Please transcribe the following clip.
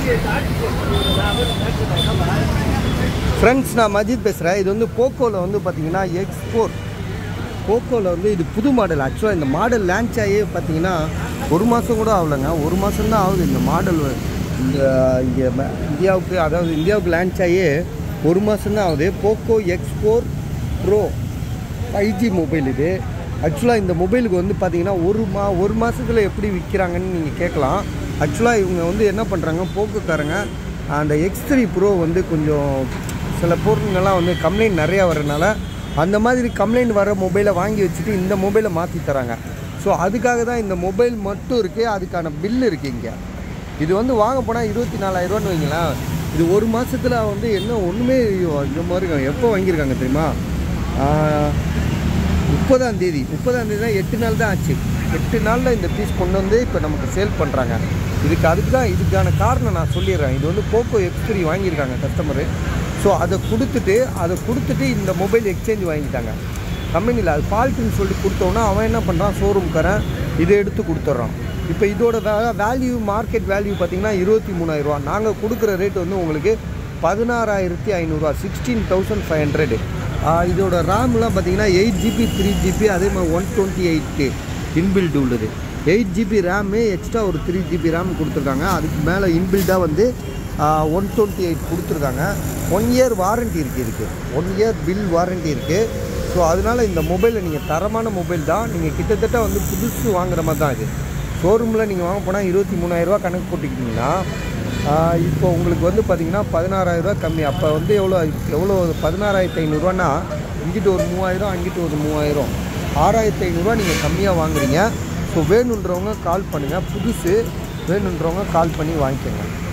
friends நான் மஜித் பேசுகிறேன் இது வந்து போக்கோவில் வந்து பார்த்தீங்கன்னா எக்ஸ் ஃபோர் போக்கோவில் வந்து இது புது மாடல் ஆக்சுவலாக இந்த மாடல் லான்ச் ஆகி பார்த்தீங்கன்னா ஒரு மாதம் கூட ஆகலைங்க ஒரு மாதம் தான் ஆகுது இந்த மாடல் இந்த இங்கே ம- இந்தியாவுக்கு அதாவது இந்தியாவுக்கு லான்ச் ஆகி ஒரு மாதம் தான் ஆகுது Poco X four pro five G mobile இது ஆக்சுவலாக இந்த மொபைலுக்கு வந்து பார்த்தீங்கன்னா ஒரு மா ஒரு மாதத்தில் எப்படி விற்கிறாங்கன்னு நீங்கள் கேட்கலாம் ஆக்சுவலாக இவங்க வந்து என்ன பண்ணுறாங்க போக்குக்காரங்க அந்த எக்ஸ் த்ரீ ப்ரோ வந்து கொஞ்சம் சில பொருளுங்கள்லாம் வந்து கம்ப்ளைண்ட் நிறையா வரனால அந்த மாதிரி கம்ப்ளைண்ட் வர மொபைலை வாங்கி வச்சுட்டு இந்த மொபைலை மாற்றி தராங்க ஸோ அதுக்காக தான் இந்த மொபைல் மட்டும் இருக்குது அதுக்கான பில் இருக்குது இங்கே இது வந்து வாங்க போனால் இருபத்தி நாலாயிரரூவான்னு வைங்களேன் இது ஒரு மாதத்தில் வந்து என்ன ஒன்றுமே இந்த மாதிரி எப்போ வாங்கியிருக்காங்க தெரியுமா ஆஹ், முப்பதாம் தேதி முப்பதாம் தேதி தான் எட்டு நாள் தான் ஆச்சு எட்டு நாளில் இந்த பீஸ் கொண்டு வந்து இப்போ நமக்கு சேல் பண்ணுறாங்க இதுக்கு அதுக்கு தான் இதுக்கான காரணம் நான் சொல்லிடுறேன் இது வந்து போக்கோ எக்ஸ் த்ரீ வாங்கியிருக்காங்க கஸ்டமரு ஸோ அதை கொடுத்துட்டு அதை கொடுத்துட்டு இந்த மொபைல் எக்ஸ்சேஞ்ச் வாங்கிட்டாங்க கம்பெனியில் அது ஃபால்ட்டுன்னு சொல்லி கொடுத்தோன்னா அவன் என்ன பண்ணுறான் ஷோரூம்காரன் இதை எடுத்து கொடுத்துட்றான் இப்போ இதோட வேல்யூ மார்க்கெட் வேல்யூ பார்த்தீங்கன்னா இருபத்தி மூணாயிரரூவா நாங்கள் கொடுக்குற ரேட் வந்து உங்களுக்கு பதினாறாயிரத்தி ஐநூறுரூவா சிக்ஸ்டீன் தௌசண்ட் ஃபைவ் ஹண்ட்ரடு இதோட ரேம்லாம் பார்த்தீங்கன்னா எயிட் ஜிபி த்ரீ ஜிபி அதே மாதிரி ஒன் டுவெண்ட்டி எயிட்டு இன்பில்ட் உள்ளது எயிட் ஜிபி ரேமு எக்ஸ்ட்ரா ஒரு த்ரீ ஜிபி ரேம் கொடுத்துருக்காங்க அதுக்கு மேலே இன்பில்டாக வந்து ஒன் டுவெண்ட்டி எயிட் கொடுத்துருக்காங்க ஒன் இயர் வாரண்ட்டி இருக்குது இதுக்கு ஒன் இயர் பில் வாரண்ட்டி இருக்குது ஸோ அதனால் இந்த மொபைலில் நீங்கள் தரமான மொபைல் தான் நீங்கள் கிட்டத்தட்ட வந்து புதுசு வாங்குற மாதிரி தான் இது ஷோரூமில் நீங்கள் வாங்க போனால் இருபத்தி மூணாயிரரூவா கணக்கு போட்டுக்கிட்டிங்கன்னா ஆஹ் இப்போ உங்களுக்கு வந்து பார்த்தீங்கன்னா பதினாறாயிரரூவா கம்மி அப்போ வந்து எவ்வளோ எவ்வளோ பதினாறாயிரத்தி ஐநூறுரூவானா இங்கிட்டு ஒரு மூவாயிரம் அங்கிட்டு ஒரு மூவாயிரம் ஆறாயிரத்தி ஐநூறுரூவா நீங்கள் கம்மியாக வாங்குறீங்க ஸோ வேணுன்றவங்க கால் பண்ணுங்கள் புதுசு வேணுன்றவங்க கால் பண்ணி வாங்கிக்கோங்க